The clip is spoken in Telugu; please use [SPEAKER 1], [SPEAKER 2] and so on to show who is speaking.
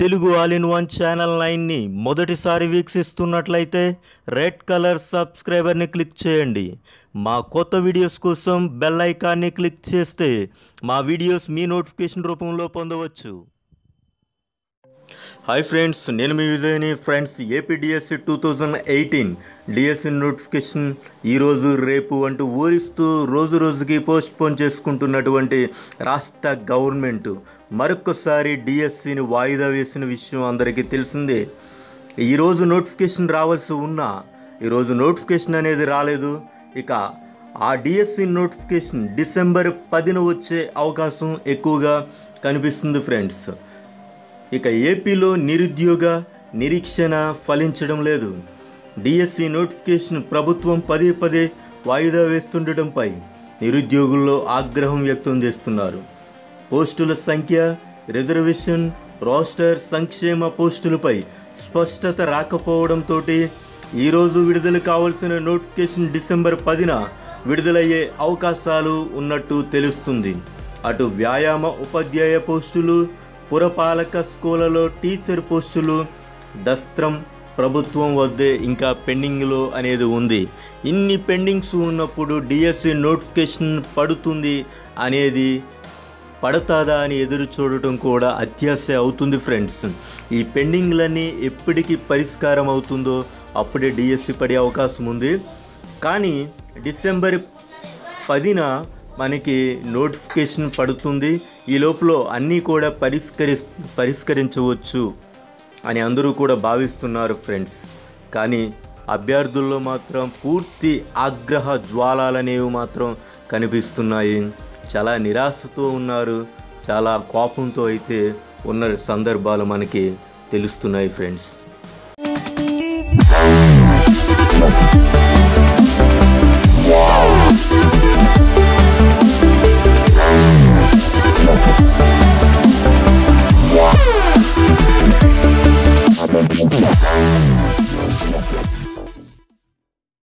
[SPEAKER 1] Telugu all in one channel నైన్ని మొదటిసారి వీక్షిస్తున్నట్లయితే రెడ్ కలర్ సబ్స్క్రైబర్ని క్లిక్ చేయండి మా కొత్త వీడియోస్ కోసం బెల్ ఐకాన్ని క్లిక్ చేస్తే మా వీడియోస్ మీ నోటిఫికేషన్ రూపంలో పొందవచ్చు హాయ్ ఫ్రెండ్స్ నేను మీ విజయ్ని friends AP DSC two thousand eighteen DSC notification ఈరోజు రేపు అంటూ ఊరిస్తూ రోజు రోజుకి పోస్ట్ పోన్ చేసుకుంటున్నటువంటి రాష్ట్ర గవర్నమెంట్ మరొకసారి డిఎస్సిని వాయిదా వేసిన విషయం అందరికీ తెలిసిందే ఈరోజు నోటిఫికేషన్ రావాల్సి ఉన్నా ఈరోజు నోటిఫికేషన్ అనేది రాలేదు ఇక ఆ డిఎస్సి నోటిఫికేషన్ డిసెంబర్ పదిన వచ్చే అవకాశం ఎక్కువగా కనిపిస్తుంది ఫ్రెండ్స్ ఇక ఏపీలో నిరుద్యోగ నిరీక్షణ ఫలించడం లేదు డిఎస్సి నోటిఫికేషన్ ప్రభుత్వం పదే పదే వాయిదా వేస్తుండటంపై నిరుద్యోగుల్లో ఆగ్రహం వ్యక్తం చేస్తున్నారు పోస్టుల సంఖ్య రిజర్వేషన్ రోస్టర్ సంక్షేమ పోస్టులపై స్పష్టత రాకపోవడంతో ఈరోజు విడుదల కావాల్సిన నోటిఫికేషన్ డిసెంబర్ పదిన విడుదలయ్యే అవకాశాలు ఉన్నట్టు తెలుస్తుంది అటు వ్యాయామ ఉపాధ్యాయ పోస్టులు పురపాలక స్కూళ్ళలో టీచర్ పోస్టులు దస్త్రం ప్రభుత్వం వద్దే ఇంకా పెండింగ్లో అనేది ఉంది ఇన్ని పెండింగ్స్ ఉన్నప్పుడు డిఎస్సి నోటిఫికేషన్ పడుతుంది అనేది పడతాదా అని ఎదురు చూడటం కూడా అత్యాశ అవుతుంది ఫ్రెండ్స్ ఈ పెండింగ్లన్నీ ఎప్పటికీ పరిష్కారం అవుతుందో అప్పుడే డిఎస్సి పడే అవకాశం ఉంది కానీ డిసెంబర్ పదిన మనకి నోటిఫికేషన్ పడుతుంది ఈ లోపల అన్నీ కూడా పరిష్కరి పరిష్కరించవచ్చు అని అందరూ కూడా భావిస్తున్నారు ఫ్రెండ్స్ కానీ అభ్యర్థుల్లో మాత్రం పూర్తి ఆగ్రహ జ్వాలాలనేవి మాత్రం కనిపిస్తున్నాయి చాలా నిరాశతో ఉన్నారు చాలా కోపంతో అయితే ఉన్న సందర్భాలు మనకి తెలుస్తున్నాయి ఫ్రెండ్స్